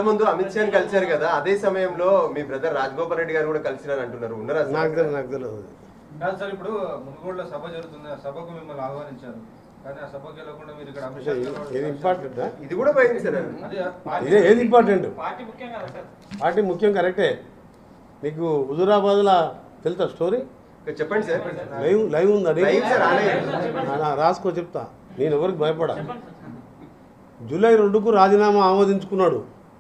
ముందు అమిత్ షాని కలిశారు కదా అదే సమయంలో మీ బ్రదర్ రాజగోపాల్ రెడ్డి గారు కూడా కలిసినారు అంటున్నారు ఉన్నారా సార్? నాకు తెలియదు నాకు తెలియదు కాదు సార్ ఇప్పుడు మునుగోడులో సభ జరుగుతుంది ఆ సభకు మిమ్మల్ని ఆహ్వానించారు కానీ ఆ సభకు వెళ్ళకుండా మీరు ఇక్కడ అమిత్ షా గారు ఏది ఇంపార్టెంట్ ఇది కూడా పోయింది సార్ అది పార్టీ- ఇదే ఏది ఇంపార్టెంట్ పార్టీ ముఖ్యం కదా సార్ పార్టీ ముఖ్యం కరెక్టే నీకు హుజురాబాద్లో తెలుసా స్టోరీ ఇక చెప్పండి సార్ లైవ్ లైవ్ ఉందా నీకు? లైవ్ సార్, ఆనే. నా- నా రాసుకో చెప్తా నేను ఎవరికి భయపడా జూలై రెండుకు రాజీనామా ఆమోదించుకున్నాడు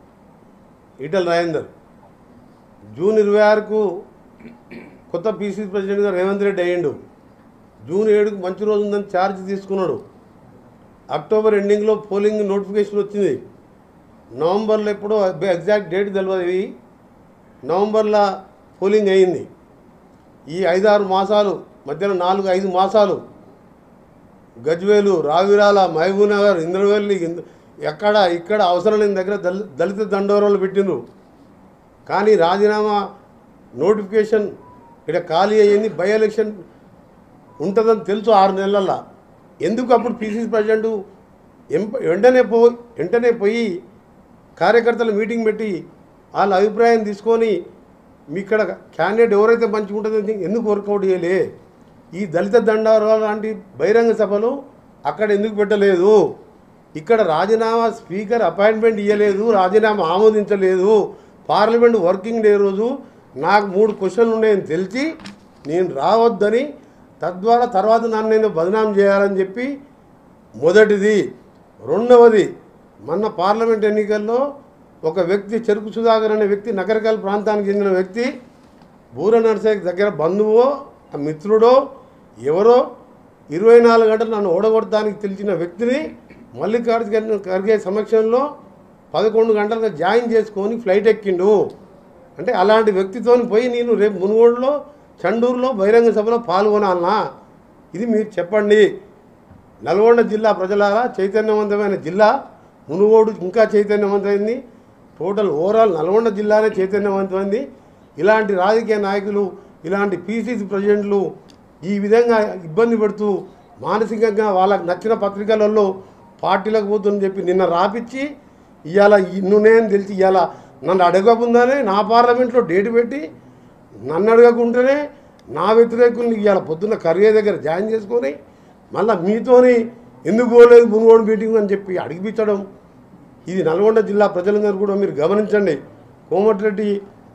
ఈటల రాజేందర్ జూన్ ఇరవై ఆరుకు కొత్త పీసీసీ ప్రెసిడెంట్గా రేవంత్ రెడ్డి అయ్యిండు జూన్ ఏడుకు మంచి రోజు ఉందని ఛార్జ్ తీసుకున్నాడు అక్టోబర్ ఎండింగ్లో పోలింగ్ నోటిఫికేషన్ వచ్చింది నవంబర్లో ఎప్పుడో ఎగ్జాక్ట్ డేట్ తెలియదు ఇవి నవంబర్లో పోలింగ్ అయింది ఈ ఐదారు మాసాలు మధ్యలో నాలుగు ఐదు మాసాలు గజ్వేలు రావిరాల మహబూబ్నగర్ ఇంద్రవెల్లి ఇంద- ఎక్కడ ఇక్కడ అవసరం లేని దగ్గర దళ దళిత దండోరాలు పెట్టిండ్రు కానీ రాజీనామా నోటిఫికేషన్ ఇక్కడ ఖాళీ అయ్యింది బై ఎలక్షన్ ఉంటుందని తెలుసు ఆరు నెలల్లో ఎందుకు అప్పుడు పీసీసీ ప్రెసిడెంట్ ఎంప వెంటనే పో వెంటనే పోయి కార్యకర్తల మీటింగ్ పెట్టి వాళ్ళ అభిప్రాయం తీసుకొని మీ ఇక్కడ క్యాండిడేట్ ఎవరైతే మంచిగా ఉంటుందో ఎందుకు వర్కౌట్ చేయలే ఈ దళిత దండారాలు లాంటి బహిరంగ సభలు అక్కడ ఎందుకు పెట్టలేదు ఇక్కడ రాజీనామా స్పీకర్ అపాయింట్మెంట్ ఇవ్వలేదు రాజీనామా ఆమోదించలేదు పార్లమెంట్ వర్కింగ్ డే రోజు నాకు మూడు క్వశ్చన్లు ఉన్నాయని తెలిసి నేను రావద్దని తద్వారా తర్వాత నన్ను నేను బదనాం చేయాలని చెప్పి మొదటిది రెండవది మొన్న పార్లమెంట్ ఎన్నికల్లో ఒక వ్యక్తి చెరుకు సుధాకర్ అనే వ్యక్తి నగరకాల ప్రాంతానికి చెందిన వ్యక్తి బూర నర్సయ్య దగ్గర బంధువో ఆ మిత్రుడో ఎవరో ఇరవై నాలుగు గంటలు నన్ను ఓడగొట్టడానికి తెలిసిన వ్యక్తిని మల్లికార్జున ఖర్గే సమక్షంలో పదకొండు గంటలుగా జాయిన్ చేసుకొని ఫ్లైట్ ఎక్కిండు అంటే అలాంటి వ్యక్తితో పోయి నేను రేపు మునుగోడులో చండూరులో బహిరంగ సభలో పాల్గొనాలనా ఇది మీరు చెప్పండి నల్గొండ జిల్లా ప్రజలారా చైతన్యవంతమైన జిల్లా మునుగోడు ఇంకా చైతన్యవంతమైంది టోటల్ ఓవరాల్ నల్గొండ జిల్లానే చైతన్యవంతమైంది ఇలాంటి రాజకీయ నాయకులు ఇలాంటి పీసీసీ ప్రెసిడెంట్లు ఈ విధంగా ఇబ్బంది పెడుతూ మానసికంగా వాళ్ళకి నచ్చిన పత్రికలలో పార్టీలకు పోతుందని చెప్పి నిన్న రాపిచ్చి ఇవాళ ఇన్నునేని తెలిసి ఇవాళ నన్ను అడగకుండానే నా పార్లమెంట్లో డేట్ పెట్టి నన్ను అడగకుండానే నా వ్యతిరేకుల్ని ఇవాళ పొద్దున్న కర్గే దగ్గర జాయిన్ చేసుకొని మళ్ళీ మీతోని ఎందుకు పోలేదు మునుగోడు మీటింగ్ అని చెప్పి అడిగిపించడం ఇది నల్గొండ జిల్లా ప్రజలందరూ కూడా మీరు గమనించండి కోమటిరెడ్డి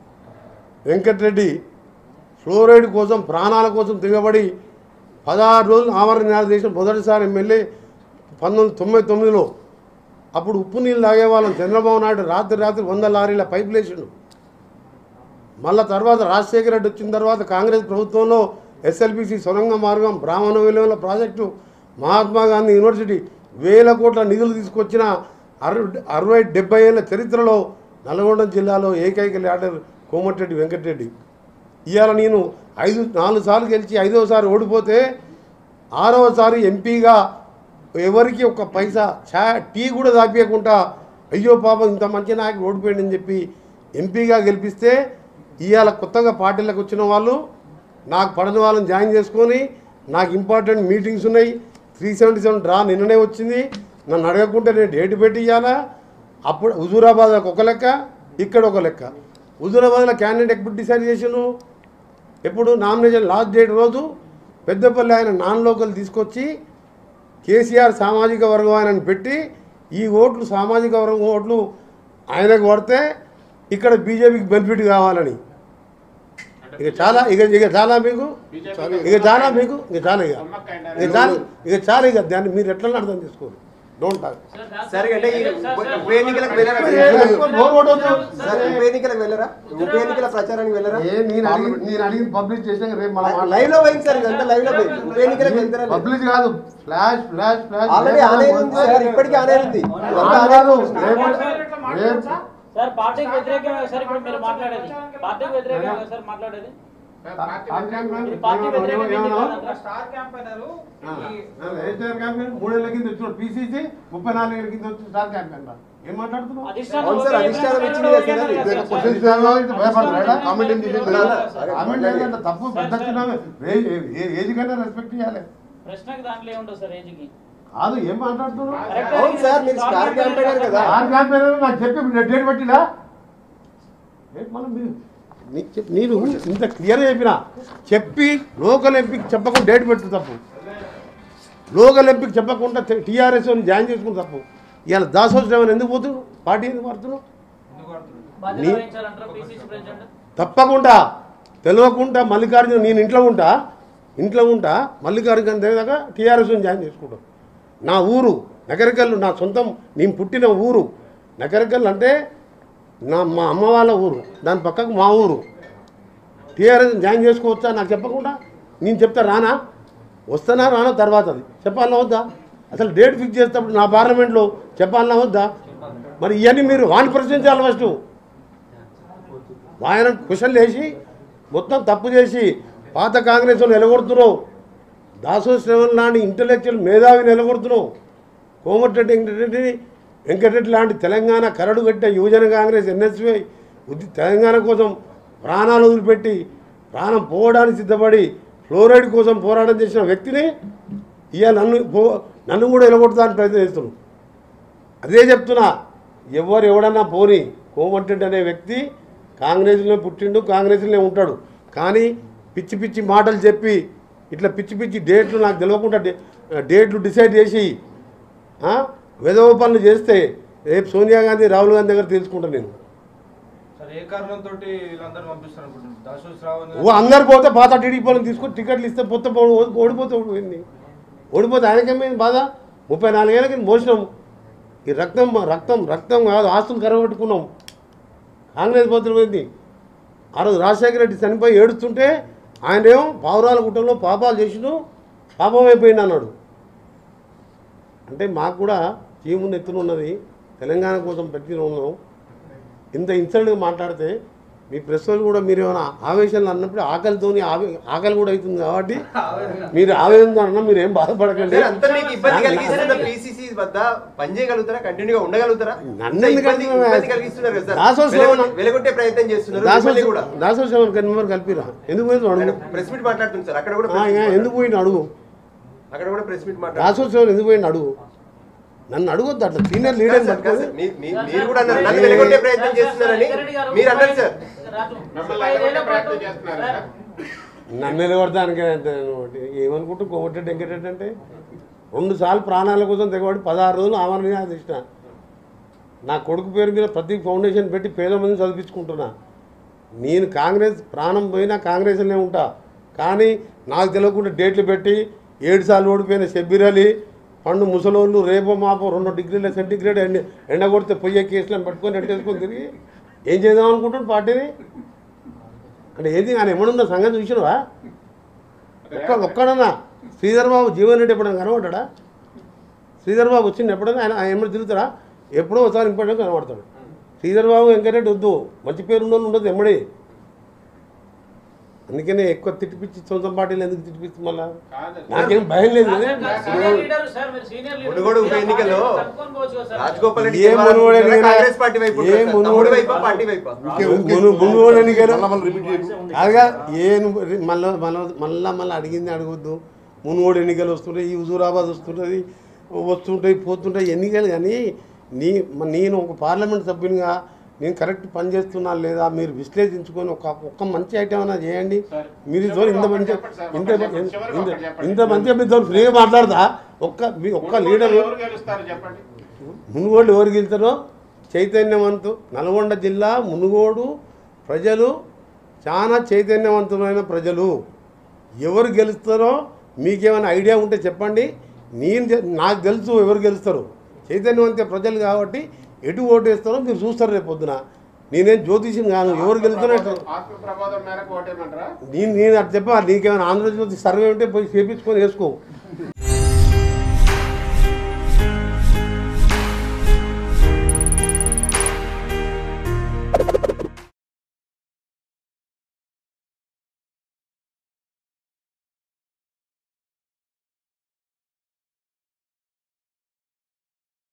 వెంకటరెడ్డి ఫ్లోరైడ్ కోసం ప్రాణాల కోసం దిగబడి పదహారు రోజులు ఆమరణ నిరాహార చేసిన మొదటిసారి ఎమ్మెల్యే పంతొమ్మిది తొంభై తొమ్మిదిలో అప్పుడు ఉప్పు నీళ్ళు తాగేవాళ్ళం చంద్రబాబు నాయుడు రాత్రి రాత్రి వంద లారీల పైపులు వేసిండు మళ్ళా తర్వాత రాజశేఖర రెడ్డి వచ్చిన తర్వాత కాంగ్రెస్ ప్రభుత్వంలో ఎస్ఎల్బిసి సొరంగ మార్గం బ్రాహ్మణ విలువల ప్రాజెక్టు మహాత్మా గాంధీ యూనివర్సిటీ వేల కోట్ల నిధులు తీసుకొచ్చిన అరవై అరవై డెబ్బై ఏళ్ళ చరిత్రలో నల్గొండ జిల్లాలో ఏకైక లీడర్ కోమటిరెడ్డి వెంకటరెడ్డి ఇవాళ నేను ఐదు నాలుగు సార్లు గెలిచి ఐదవసారి ఓడిపోతే ఆరవసారి ఎంపీగా ఎవరికి ఒక పైసా చా టీ కూడా దాపియకుండా అయ్యో పాపం ఇంత మంచి నాయకుడు ఓడిపోయాడని చెప్పి ఎంపీగా గెలిపిస్తే ఇవాళ కొత్తగా పార్టీలకు వచ్చిన వాళ్ళు నాకు పడని వాళ్ళని జాయిన్ చేసుకొని నాకు ఇంపార్టెంట్ మీటింగ్స్ ఉన్నాయి త్రీ సెవెంటీ సెవెన్ డ్రా నిన్ననే వచ్చింది నన్ను అడగకుంటే నేను డేట్ పెట్టి ఇవ్వాలా అప్పుడు హుజూరాబాద్ ఒక లెక్క ఇక్కడ ఒక లెక్క హుజూరాబాద్లో క్యాండిడేట్ ఎప్పుడు డిసైడ్ చేసాను ఎప్పుడు నామినేషన్ లాస్ట్ డేట్ రోజు పెద్దపల్లి ఆయన నాన్ లోకల్ తీసుకొచ్చి కేసీఆర్ సామాజిక వర్గం ఆయనను పెట్టి ఈ ఓట్లు సామాజిక వర్గం ఓట్లు ఆయనకు పడితే ఇక్కడ బీజేపీకి బెనిఫిట్ కావాలని ఇక చాలా ఇక ఇక చాలా మీకు ఇక చాలా మీకు ఇక చాలా ఇక ఇక చాలా ఇక చాలా ఇక దాన్ని మీరు ఎట్లా అర్థం చేసుకోరు డోంట్ టాక్ సరే అంటే ఈ ఉప ఉప ఎన్నికలకు వెళ్ళరా సార్ ఉప ఎన్నికలకు వెళ్ళరా ఉప ఎన్నికల ప్రచారానికి వెళ్ళరా నేను అడిగి నేను అడిగింది పబ్లిష్ చేసినాక రేపు మన లైవ్ లో పోయింది సార్ ఇదంతా లైవ్ లో పోయింది ఉప ఎన్నికలకు వెళ్తారా లేదా? పబ్లిష్ కాదు flash flash flash already on అయింది సార్ ఇప్పటికీ ఆన్ అయింది ఇదంతా ఆన్ కాదు అయింది. రేపు రేపు సార్ పార్టీకి వ్యతిరేకంగా సార్ ఇప్పుడు మీరు మాట్లాడేది పార్టీకి వ్యతిరేకంగా సార్ మాట్లాడేది ఇది పార్టీ వ్యతిరేకంగా ఏంటి కాదంటారా? స్టార్ క్యాంపెయినర్ మూడేళ్ల కింద వచ్చిన పీసీసీ ముప్పై నాలుగేళ్ల కింద వచ్చిన స్టార్ క్యాంపెయిన్ రా. ఏం మాట్లాడుతున్నావు అధిష్టానం అవును సార్, ఓకే అధిష్టానం చెప్పినప్పుడు ఇచ్చింది కదా ఓకే సార్, అన్నారు ఇది కదా క్వశ్చన్ సార్. ఇస్తాను, భయపడతారా? కామెంట్ ఏం చేసింది సరే, కామెంట్ ఏంటంటే తప్పు పెద్ద చిన్న ఏ- ఏ- ఏ- ఏజ్ కన్నా రెస్పెక్ట్ చేయాలి ప్రశ్నకి దాంట్లో ఏముంటుంది సార్ ఏజ్కి కాదు ఏం మాట్లాడుతున్నావు కరెక్ట్ అవును సార్, మీరు స్టార్ క్యాంపెయినర్ కదా. ఆరు క్యాంపెయిన్ నాకు చెప్పి మీరు డేట్ పెట్టినా ఏంటి మళ్ళీ మీరు నీకు చెప్- నేను ఇంత క్లియర్గా చెప్పిన చెప్పి లోకల్ ఎంపీకి చెప్పకుండా డేట్ పెట్టు తప్పు లోకల్ ఎంపీకి చెప్పకుండా టీఆర్ఎస్ జాయిన్ చేసుకుని తప్పు ఇవాళ దాసోత్సవం ఎందుకు పోతున్నావు పార్టీ ఎందుకు మారుతున్నావు ఎందుకు ఆడుతున్నారు బాధ్యత నీ- వహించాలంటారా పిసిసి ప్రెసిడెంట్ తప్పకుండా తెలియకుండా మల్లికార్జున నేను ఇంట్లో ఉంటా ఇంట్లో ఉంటా మల్లికార్జున దగ్గర టీఆర్ఎస్ జాయిన్ చేసుకుంటాం నా ఊరు నగరికల్లు నా సొంతం నేను పుట్టిన ఊరు నగరికల్లు అంటే నా మా అమ్మ వాళ్ళ ఊరు దాని పక్కకు మా ఊరు టీఆర్ఎస్ జాయిన్ చేసుకోవచ్చా నాకు చెప్పకుండా నేను చెప్తా రానా వస్తానా రానా తర్వాత అది చెప్పాలన్నా వద్దా అసలు డేట్ ఫిక్స్ చేసేటప్పుడు నా పార్లమెంట్లో చెప్పాలన్నా వద్దా మరి ఇవన్నీ మీరు వాడిని ప్రశ్నించాలి ఫస్ట్ ఆయన క్వశ్చన్లు వేసి మొత్తం తప్పు చేసి పాత కాంగ్రెస్ వాళ్ళు నిలగొడుతున్నావు దాసో శ్రవణ్ లాంటి ఇంటలెక్చువల్ మేధావి నిలగొడుతున్నావు కోమటిరెడ్డి వెంకటరెడ్డి వెంకటరెడ్డి లాంటి తెలంగాణ కరడు కట్టిన యువజన కాంగ్రెస్ ఎన్ఎస్వై ఉద్ది తెలంగాణ కోసం ప్రాణాలు వదిలిపెట్టి ప్రాణం పోవడానికి సిద్ధపడి ఫ్లోరైడ్ కోసం పోరాటం చేసిన వ్యక్తిని ఇవాళ నన్ను పో నన్ను కూడా నిలగొడతానికి ప్రయత్నం చేస్తున్నావు అదే చెప్తున్నా ఎవరు ఎవడన్నా పోని కోమటిరెడ్డి అనే వ్యక్తి కాంగ్రెస్లో పుట్టిండు కాంగ్రెస్లోనే ఉంటాడు కానీ పిచ్చి పిచ్చి మాటలు చెప్పి ఇట్లా పిచ్చి పిచ్చి డేట్లు నాకు తెలియకుండా డే- డేట్లు డిసైడ్ చేసి ఆ, వెధవ పనులు చేస్తే రేపు సోనియా గాంధీ రాహుల్ గాంధీ దగ్గర తెలుసుకుంటాను నేను సరే ఏ కారణంతో వీళ్ళందరూ పంపిస్తారు అనుకుంటున్నారు దాసు శ్రావణ్ ఓ అందరు పోతే పాత టీడీపీ వాళ్ళని తీసుకొని టికెట్లు ఇస్తే పొత్త పో- ఓడిపోతే ఓడిపోయింది ఓడిపోతే ఆయనకేమైంది బాధ ముప్పై నాలుగేళ్ళకి మోసినాం ఈ రక్తం రక్తం రక్తం కాదు ఆస్తులు కరగబెట్టుకున్నాం కాంగ్రెస్ పోతులు పోయింది ఆ రోజు రాజశేఖర రెడ్డి చనిపోయి ఏడుస్తుంటే ఆయనేమో పావురాల గుట్టంలో పాపాలు చేసిను పాపం అయిపోయింది అన్నాడు అంటే మాకు కూడా జీవుని ఎత్తున ఉన్నది తెలంగాణ కోసం పెట్టిన ఉన్నాం ఇంత ఇన్సల్ట్గా మాట్లాడితే మీ ప్రెస్ వాళ్ళు కూడా మీరు ఏమైనా ఆవేశంలో అన్నప్పుడు ఆకలితోని ఆవే ఆకలి కూడా అవుతుంది కాబట్టి మీరు ఆవేదనతో అన్నా మీరు ఏం బాధపడకండి సార్, అంతా మీకు ఇబ్బంది కలిగిస్తున్న పిసిసి వద్ద పనిచేయగలుగుతారా కంటిన్యూగా ఉండగలుగుతారా నన్ను ఎందుకు ఇబ్బంది అంటున్నావు? ఇబ్బంది కలిగిస్తున్నారు కదా దాసో సార్ శ్రవణ- వెలగొట్టే- వెలగొట్టే ప్రయత్నం చేస్తున్నారు దాసో మిమ్మల్ని కూడా దాసో సెవెన్ కన్వీనర్ కలిపిరా ఎందుకు పోయింది ఆయన అడుగు ప్రెస్ మీట్ మాట్లాడుతుంది సార్ అక్కడ కూడా ఆ, press meet ఏ, ఎందుకు మాట్లాడుతుంది. పోయింది అడుగు అక్కడ కూడా ప్రెస్ మీట్ దాసో మాట్లాడుతుంది సెవెన్ ఎందుకు పోయింది అడుగు నన్ను అడగొద్దు అట్లా సీనియర్ లీడర్ కాదు సార్, కాదు సార్. మీ- మీ- సార్, మీరు కూడా అన్నారు సార్, నన్ను ఏ- వెలగొట్టే ప్రయత్నం చేస్తున్నారని మీరు అన్నారు సార్ రాజు, మిమ్మల్ని ముప్పై ఐదేళ్ల ఎలాగో ప్రయత్నం పాటు- చేస్తున్నారు సార్, కదా? నన్ను నిలబడతానికి ఏమనుకుంటూ కోమటిరెడ్డి వెంకటరెడ్డి అంటే రెండు సార్లు ప్రాణాల కోసం తెగబడి పదహారు రోజులు ఆమరణ ఆదేశిన నా కొడుకు పేరు మీద ప్రతి ఫౌండేషన్ పెట్టి పేద మందిని చదివించుకుంటున్నా నేను కాంగ్రెస్ ప్రాణం పోయినా కాంగ్రెస్లోనే ఉంటా కానీ నాకు తెలియకుండా డేట్లు పెట్టి ఏడు సార్లు ఓడిపోయిన షబ్బీర్ అలీ పండు ముసలోళ్ళు రేపో మాపో రెండు డిగ్రీల సెంటిగ్రేడ్ ఎండ ఎండ కొడితే పొయ్యే కేసులను పట్టుకొని ఎంటేసుకొని తిరిగి ఏం చేద్దాం అనుకుంటాడు పార్టీని అంటే ఏది ఆయన ఏమన్నా సంగతి చూసినవా ఒక్క ఒక్కడన్నా శ్రీధర్ బాబు జీవన్ రెడ్డి ఎప్పుడైనా కనబడ్డా శ్రీధర్ బాబు వచ్చింది ఎప్పుడైనా ఆయన ఆయన ఎమ్మడి తిరుగుతారా ఎప్పుడో ఒకసారి ఇంపార్టెంట్ కనబడతాడు శ్రీధర్ బాబు వెంకటరెడ్డి వద్దు మంచి పేరు ఉన్న ఉండదు ఎమ్మడి అందుకనే ఎక్కువ తిట్టిపిచ్చి సొంత పార్టీలు ఎందుకు తిట్టిపిచ్చి మళ్ళా కాదు. నాకేం భయం లేదు సార్, కానీ సీనియర్ లీడర్ సార్, మీరు సీనియర్ లీడర్. మునుగోడు ఉప ఎన్నికల్లో తప్పుకొని పోవచ్చు కదా సార్. రాజగోపాల్ రెడ్డి ఏ మునుగోడు గెలవాలనుకుంటున్నారా? ఎన్నికల- కాంగ్రెస్ పార్టీ వైపు ఏ ఉంటారా సార్? మునుగోడు- తమ్ముడు వైపా పార్టీ వైపా మును- మునుగోడు ఎన్నికలు అదిగా ఏ మళ్ళీ మళ్ళీ మళ్ళా మళ్ళీ అడిగింది అడగొద్దు మునుగోడు ఎన్నికలు వస్తుంటాయి ఈ హుజూరాబాద్ వస్తుంటుంది వస్తుంటాయి పోతుంటాయి ఎన్నికలు కానీ నీ మ- నేను ఒక పార్లమెంట్ సభ్యునిగా నేను కరెక్ట్ పని చేస్తున్నా లేదా మీరు విశ్లేషించుకొని ఒక ఒక్క మంచి ఐటమ్ అయినా చేయండి సార్, మీరు ఇదో ఇంత చివరిగా మంచి ఒకటి చెప్పండి సార్, ఇంత ఒకటి చెప్పండి, చివరిగా ఇంత- ఒకటి చెప్పండి. ఇంత మంచిగా మీతో ఫ్రీగా మాట్లాడతా ఒక్క మీ ఒక్క లీడర్ ఎవరు గెలుస్తారు చెప్పండి మునుగోడు ఎవరు గెలుతారో చైతన్యవంతు నల్గొండ జిల్లా మునుగోడు ప్రజలు చాలా చైతన్యవంతమైన ప్రజలు ఎవరు గెలుస్తారో మీకేమైనా ఐడియా ఉంటే చెప్పండి నేను చె- నాకు తెలుసు ఎవరు గెలుస్తారు చైతన్యవంత ప్రజలు కాబట్టి ఎటు ఓటు వేస్తారో మీరు చూస్తారు రేపు పొద్దున నేనేం జ్యోతిషం కాను ఎవరు గెలుస్తారో ఎట్లా ఆత్మ ప్రబోధం మేరకు ఓటేమంటారా నేను నేను అటు చెప్పా నీకేమైనా ఆంధ్రజ్యోతి సర్వే ఉంటే పోయి చేపించుకొని వేసుకో